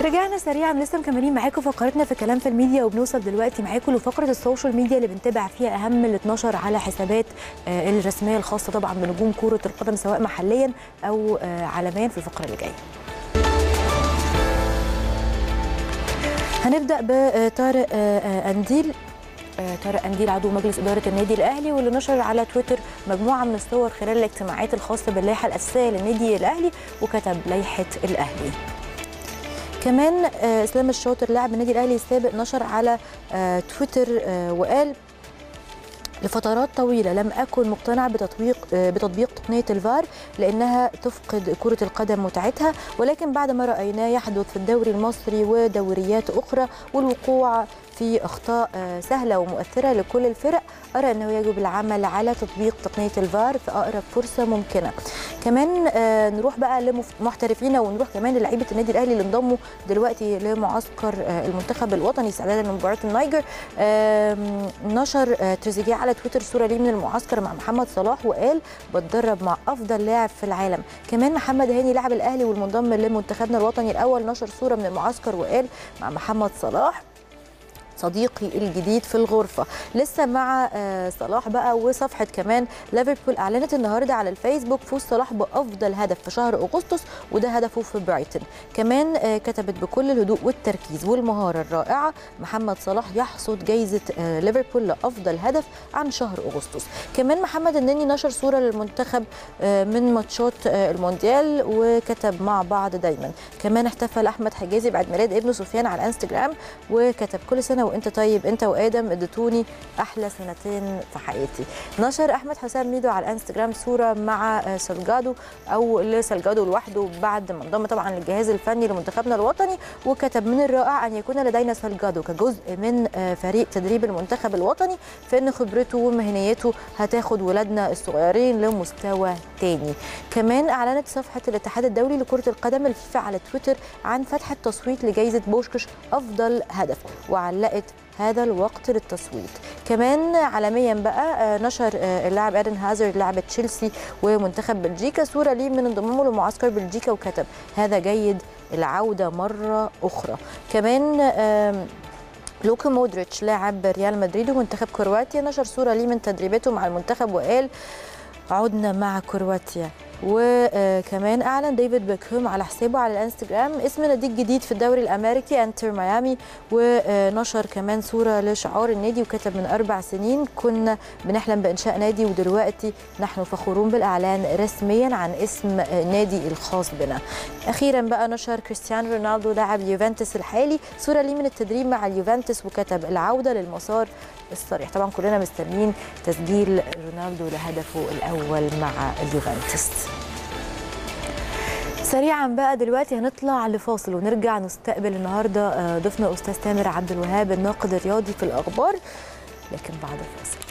ورجعنا سريعا لسه مكملين معاكم فقرتنا في كلام في الميديا وبنوصل دلوقتي معاكم لفقره السوشيال ميديا اللي بنتابع فيها اهم ال 12 على حسابات آه، الرسميه الخاصه طبعا بنجوم كره القدم سواء محليا او آه، عالميا في الفقره اللي جايه. هنبدا بطارق آه، آه، انديل آه، طارق انديل عضو مجلس اداره النادي الاهلي واللي نشر على تويتر مجموعه من الصور خلال الاجتماعات الخاصه باللائحه الاساسيه للنادي الاهلي وكتب لائحه الاهلي. كمان آه، اسلام الشاطر لاعب النادي الاهلي السابق نشر على آه، تويتر آه، وقال لفترات طويلة لم أكن مقتنع بتطبيق آه، بتطبيق تقنية الفار لأنها تفقد كرة القدم متعتها ولكن بعد ما رأيناه يحدث في الدوري المصري ودوريات أخرى والوقوع في أخطاء آه، سهلة ومؤثرة لكل الفرق أرى أنه يجب العمل على تطبيق تقنية الفار في أقرب فرصة ممكنة كمان آه، نروح بقى لمحترفين ونروح كمان للعيبة النادي الأهلي اللي انضموا دلوقتي لمعسكر آه، المنتخب الوطني استعدادا لمباراة النيجر آم، نشر آه، تريزيجيه على تويتر صورة ليه من المعسكر مع محمد صلاح وقال بتدرب مع أفضل لاعب في العالم كمان محمد هاني لاعب الأهلي والمنضم لمنتخبنا الوطني الأول نشر صورة من المعسكر وقال مع محمد صلاح صديقي الجديد في الغرفة لسه مع آه، صلاح بقى وصفحة كمان ليفربول أعلنت النهاردة على الفيسبوك فوز صلاح بأفضل هدف في شهر أغسطس وده هدفه في برايتون كمان آه، كتبت بكل الهدوء والتركيز والمهارة الرائعة محمد صلاح يحصد جايزة آه، ليفربول لأفضل هدف عن شهر أغسطس كمان محمد النني نشر صورة للمنتخب آه، من ماتشات آه، المونديال وكتب مع بعض دايما كمان احتفل أحمد حجازي بعد ميلاد ابنه سفيان على الانستجرام وكتب كل سنة وانت طيب انت وادم اديتوني احلى سنتين في حياتي نشر احمد حسام ميدو على الانستجرام صوره مع آه، سلجادو او لسلجادو لوحده بعد ما انضم طبعا للجهاز الفني لمنتخبنا الوطني وكتب من الرائع ان يكون لدينا سلجادو كجزء من آه، فريق تدريب المنتخب الوطني فان خبرته ومهنيته هتاخد ولادنا الصغيرين لمستوى تاني كمان اعلنت صفحه الاتحاد الدولي لكره القدم الفيفا على تويتر عن فتح التصويت لجائزه بوشكش افضل هدف وعلقت هذا الوقت للتصويت كمان عالميا بقى آه، نشر آه، اللاعب ايدن هازارد لاعب تشيلسي ومنتخب بلجيكا صوره ليه من انضمامه لمعسكر بلجيكا وكتب هذا جيد العوده مره اخرى كمان آم، لوكا مودريتش لاعب ريال مدريد ومنتخب كرواتيا نشر صوره ليه من تدريباته مع المنتخب وقال عدنا مع كرواتيا وكمان اعلن ديفيد بيكهام على حسابه على الانستجرام اسم نادي الجديد في الدوري الامريكي انتر ميامي ونشر كمان صوره لشعار النادي وكتب من اربع سنين كنا بنحلم بانشاء نادي ودلوقتي نحن فخورون بالاعلان رسميا عن اسم نادي الخاص بنا اخيرا بقى نشر كريستيانو رونالدو لاعب اليوفنتوس الحالي صوره ليه من التدريب مع اليوفنتوس وكتب العوده للمسار الصريح طبعا كلنا مستنيين تسجيل رونالدو لهدفه الاول مع اليوفنتوس سريعا بقى دلوقتي هنطلع لفاصل ونرجع نستقبل النهارده آه، ضيفنا استاذ تامر عبد الوهاب الناقد الرياضي في الاخبار لكن بعد الفاصل